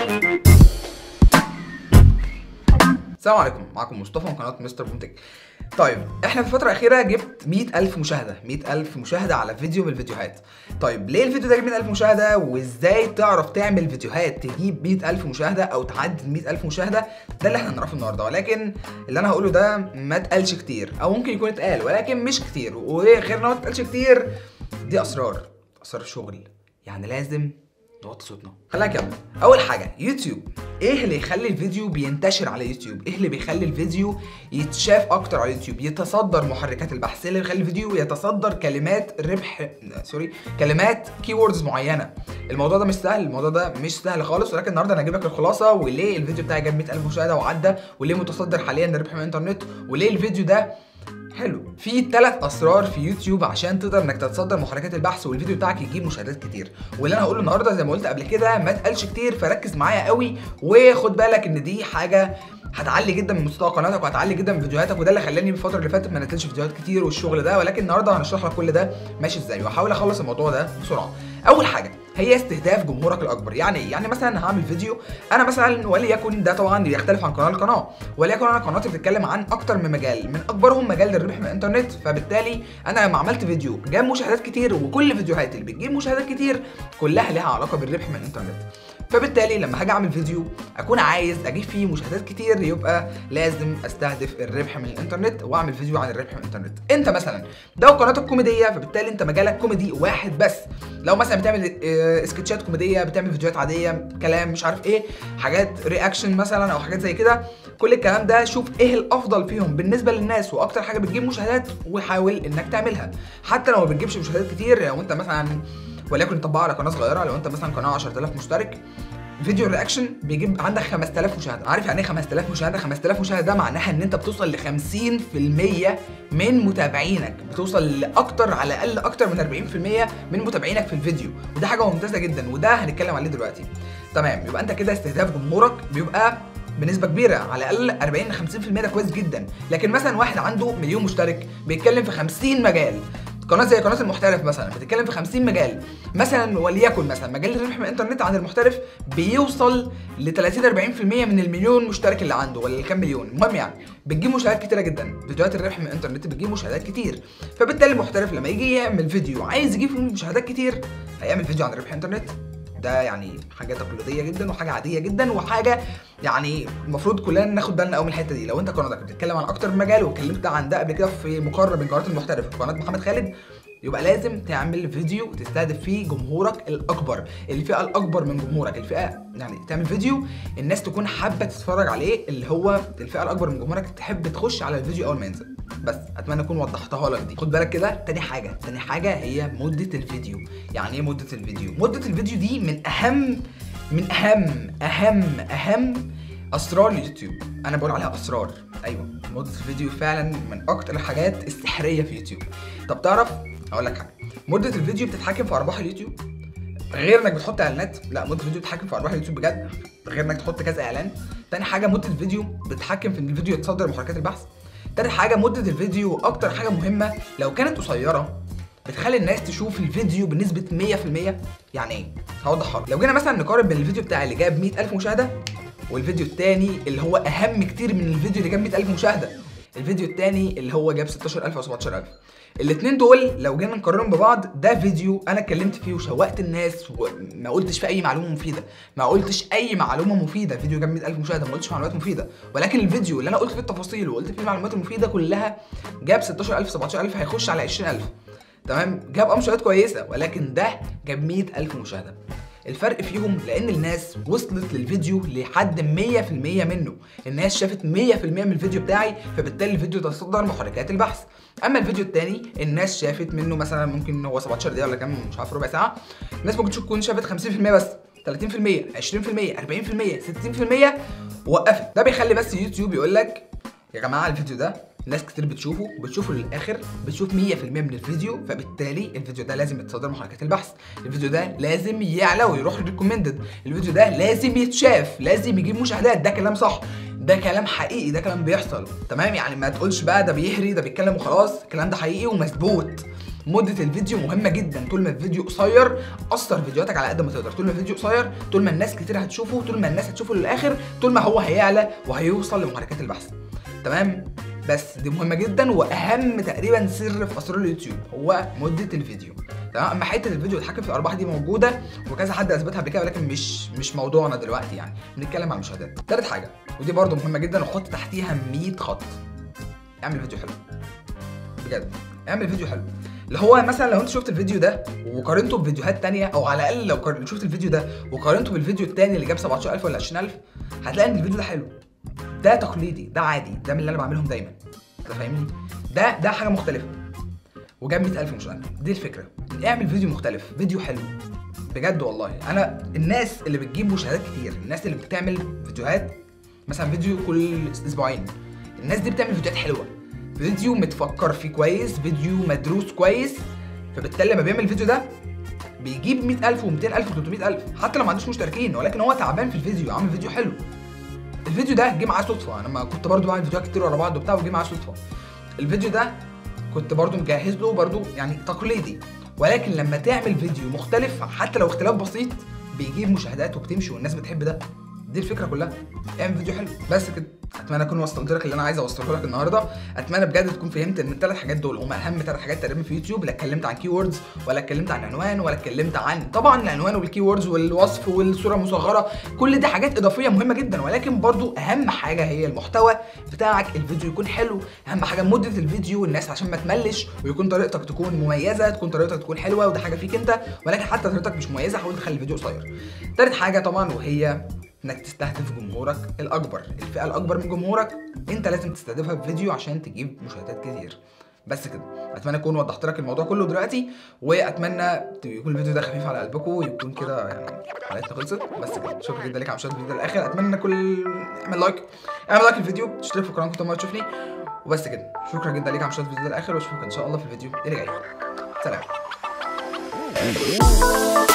السلام عليكم معكم مصطفى من قناه مستر بومتك طيب احنا في الفتره الاخيره جبت 100000 مشاهده 100000 مشاهده على فيديو من الفيديوهات طيب ليه الفيديو ده جاب 100000 مشاهده وازاي تعرف تعمل فيديوهات تجيب 100000 مشاهده او تعدي 100000 مشاهده ده اللي احنا هنعرفه النهارده ولكن اللي انا هقوله ده ما اتقالش كتير او ممكن يكون اتقال ولكن مش كتير وغير ان هو ما اتقالش كتير دي اسرار اسرار الشغل يعني لازم نوطي صوتنا خلينا نكمل اول حاجه يوتيوب ايه اللي يخلي الفيديو بينتشر على يوتيوب ايه اللي بيخلي الفيديو يتشاف اكتر على يوتيوب يتصدر محركات البحث ايه اللي بيخلي الفيديو يتصدر كلمات ربح سوري كلمات كيوردز معينه الموضوع ده مش سهل الموضوع ده مش سهل خالص ولكن النهارده انا هجيب لك الخلاصه وليه الفيديو بتاعي جاب 100000 مشاهده وعدى وليه متصدر حاليا الربح من الانترنت وليه الفيديو ده حلو في ثلاث اسرار في يوتيوب عشان تقدر انك تتصدر محركات البحث والفيديو بتاعك يجيب مشاهدات كتير واللي انا هقوله النهارده زي ما قلت قبل كده ما اتقالش كتير فركز معايا قوي وخد بالك ان دي حاجه هتعلي جدا من مستوى قناتك وهتعلي جدا من فيديوهاتك وده اللي خلاني الفتره اللي فاتت ما نزلتش فيديوهات كتير والشغل ده ولكن النهارده هنشرح لك كل ده ماشي ازاي وهحاول اخلص الموضوع ده بسرعه اول حاجه هي استهداف جمهورك الاكبر يعني ايه يعني مثلا هعمل فيديو انا مثلا وليكن ده طبعا يختلف عن قناه لقناه وليكن انا قناتي بتتكلم عن اكتر من مجال من اكبرهم مجال الربح من الانترنت فبالتالي انا لما عملت فيديو جاب مشاهدات كتير وكل فيديوهاتي اللي بتجيب مشاهدات كتير كلها لها علاقه بالربح من الانترنت فبالتالي لما هاجي اعمل فيديو اكون عايز اجيب فيه مشاهدات كتير يبقى لازم استهدف الربح من الانترنت واعمل فيديو عن الربح من الانترنت انت مثلا لو قناتك كوميديه فبالتالي انت مجالك كوميدي واحد بس لو مثلا بتعمل آه، سكتشات كوميديه بتعمل فيديوهات عاديه كلام مش عارف ايه حاجات رياكشن مثلا او حاجات زي كده كل الكلام ده شوف ايه الافضل فيهم بالنسبه للناس واكتر حاجه بتجيب مشاهدات وحاول انك تعملها حتى لو ما بتجيبش مشاهدات كتير لو انت مثلا وليكن طبقها على قناه صغيره لو انت مثلا قناه 10000 مشترك فيديو الرياكشن بيجيب عندك 5000 مشاهده عارف يعني ايه 5000 مشاهده 5000 مشاهده ده معناها ان انت بتوصل ل 50% من متابعينك بتوصل لاكتر على الاقل اكتر من 40% من متابعينك في الفيديو وده حاجه ممتازه جدا وده هنتكلم عليه دلوقتي تمام يبقى انت كده استهداف جمهورك بيبقى بنسبه كبيره على الاقل 40 ل 50% ده كويس جدا لكن مثلا واحد عنده مليون مشترك بيتكلم في 50 مجال قناه زي قناه المحترف مثلا بتتكلم في 50 مجال مثلا وليكن مثلا مجال الربح من الانترنت عند المحترف بيوصل ل 30 40% من المليون مشترك اللي عنده ولا الكام مليون المهم يعني بتجيب مشاهدات كتيره جدا فيديوهات الربح من الانترنت بتجيب مشاهدات كتير فبالتالي المحترف لما يجي يعمل فيديو عايز يجيب فيه مشاهدات كتير هيعمل فيديو عن ربح الانترنت ده يعني حاجه تقليديه جدا وحاجه عاديه جدا وحاجه يعني المفروض كلنا ناخد بالنا قوي من الحته دي لو انت قناتك بتتكلم عن اكتر من مجال واتكلمت عن ده قبل كده في مقارنه بين قناه المحترف وقناه محمد خالد يبقى لازم تعمل فيديو تستهدف فيه جمهورك الاكبر الفئه الاكبر من جمهورك الفئه يعني تعمل فيديو الناس تكون حابه تتفرج عليه اللي هو الفئه الاكبر من جمهورك تحب تخش على الفيديو اول ما ينزل بس اتمنى اكون وضحتها لك دي خد بالك كده تاني حاجه تاني حاجه هي مده الفيديو يعني ايه مده الفيديو مده الفيديو دي من اهم من اهم اهم اهم اسرار اليوتيوب انا بقول عليها اسرار ايوه مده الفيديو فعلا من اكتر الحاجات السحريه في يوتيوب طب تعرف اقول لك حاجه مده الفيديو بتتحكم في ارباح اليوتيوب غير انك بتحط اعلانات لا مده الفيديو بتتحكم في ارباح اليوتيوب بجد غير انك تحط كذا اعلان تاني حاجه مده الفيديو بتتحكم في ان الفيديو يتصدر محركات البحث تالت حاجه مده الفيديو اكتر حاجه مهمه لو كانت قصيره بتخلي الناس تشوف الفيديو بنسبه 100% يعني ايه هوضحها لك. لو جينا مثلا نقارن بين الفيديو بتاعي اللي جاب 100000 مشاهده والفيديو التاني اللي هو اهم كتير من الفيديو اللي جاب 100000 مشاهده الفيديو التاني اللي هو جاب 16000 او 17000 الاثنين دول لو جينا نقارنهم ببعض ده فيديو انا اتكلمت فيه وشوقت الناس وما قلتش فيه اي معلومه مفيده ما قلتش اي معلومه مفيده فيديو جاب 100000 مشاهده ما قلتش معلومات مفيده ولكن الفيديو اللي انا قلت فيه التفاصيل وقلت فيه المعلومات المفيده كلها جاب 16000 17000 هيخش على 20000 تمام جاب اه مشاهدات كويسه ولكن ده جاب 100000 مشاهده الفرق فيهم لان الناس وصلت للفيديو لحد 100% منه الناس شافت 100% من الفيديو بتاعي فبالتالي الفيديو تصدر محركات البحث اما الفيديو التاني الناس شافت منه مثلا ممكن هو 17 دقيقه ولا كام مش عارف ربع ساعه الناس ممكن تكون شافت 50% بس 30% 20% 40% 60% وقفت ده بيخلي بس يوتيوب يقول لك يا جماعه الفيديو ده ناس كتير بتشوفه بتشوفه للاخر بتشوف 100% من الفيديو فبالتالي الفيديو ده لازم يتصدر محركات البحث الفيديو ده لازم يعلى ويروح ريكومندد الفيديو ده لازم يتشاف لازم يجيب مشاهدات ده كلام صح ده كلام حقيقي ده كلام بيحصل تمام يعني ما تقولش بقى ده بيهري ده بيتكلم وخلاص الكلام ده حقيقي ومثبوت مده الفيديو مهمه جدا طول ما الفيديو قصير قصر فيديوهاتك على قد ما تقدر طول ما الفيديو قصير طول ما الناس كتير هتشوفه طول ما الناس هتشوفه للاخر طول ما هو هيعلى وهيوصل لمحركات البحث تمام بس دي مهمه جدا واهم تقريبا سر في اسرار اليوتيوب هو مده الفيديو تمام اما حته الفيديو يتحكم في الارباح دي موجوده وكذا حد اثبتها قبل كده ولكن مش مش موضوعنا دلوقتي يعني بنتكلم عن المشاهدات تالت حاجه ودي برده مهمه جدا وحط تحتيها 100 خط اعمل فيديو حلو بجد اعمل فيديو حلو اللي هو مثلا لو انت شفت الفيديو ده وقارنته بفيديوهات تانية او على الاقل لو قار- شفت الفيديو ده وقارنته بالفيديو التاني اللي جاب 17000 ولا 20000 هتلاقي ان الفيديو ده حلو ده تقليدي ده عادي ده من اللي انا بعملهم دايما انت فاهمني ده ده حاجه مختلفه وجاب 100000 مشاهده دي الفكره اعمل فيديو مختلف فيديو حلو بجد والله انا الناس اللي بتجيب مشاهدات كتير الناس اللي بتعمل فيديوهات مثلا فيديو كل اسبوعين الناس دي بتعمل فيديوهات حلوه فيديو متفكر فيه كويس فيديو مدروس كويس فبالتالي لما بيعمل الفيديو ده بيجيب 100000 و200000 و300000 حتى لو ما عندوش مشتركين ولكن هو تعبان في الفيديو عامل فيديو حلو الفيديو ده جه معاه صدفه انا ما كنت برضو بعمل فيديوهات كتير ورا بعض وبتاع وجه معاه صدفه الفيديو ده كنت برضو مجهز له برضو يعني تقليدي ولكن لما تعمل فيديو مختلف حتى لو اختلاف بسيط بيجيب مشاهدات وبتمشي والناس بتحب ده دي الفكره كلها اعمل فيديو حلو بس كده اتمنى اكون وصلت لك اللي انا عايز اوصله لك النهارده اتمنى بجد تكون فهمت ان الثلاث حاجات دول هم اهم ثلاث حاجات تقريبا في يوتيوب لا اتكلمت عن كي ووردز ولا اتكلمت عن عنوان ولا اتكلمت عن طبعا العنوان والكي ووردز والوصف والصوره المصغره كل دي حاجات اضافيه مهمه جدا ولكن برضو اهم حاجه هي المحتوى بتاعك الفيديو يكون حلو اهم حاجه مده الفيديو الناس عشان ما تملش ويكون طريقتك تكون مميزه تكون طريقتك تكون حلوه وده حاجه فيك انت ولكن حتى طريقتك مش مميزه حاول تخلي الفيديو قصير تالت حاجه طبعا وهي انك تستهدف جمهورك الاكبر الفئه الاكبر من جمهورك انت لازم تستهدفها بفيديو عشان تجيب مشاهدات كتير بس كده اتمنى اكون وضحت لك الموضوع كله دلوقتي واتمنى يكون الفيديو ده خفيف على قلبكم ويكون كده يعني حلقتنا خلصت بس كده شكرا جدا ليك على مشاهده الفيديو للاخر اتمنى كل اعمل لايك اعمل لايك للفيديو اشترك في القناه كنت ما تشوفني وبس كده شكرا جدا ليك على مشاهده الفيديو للاخر واشوفك ان شاء الله في الفيديو اللي جاي سلام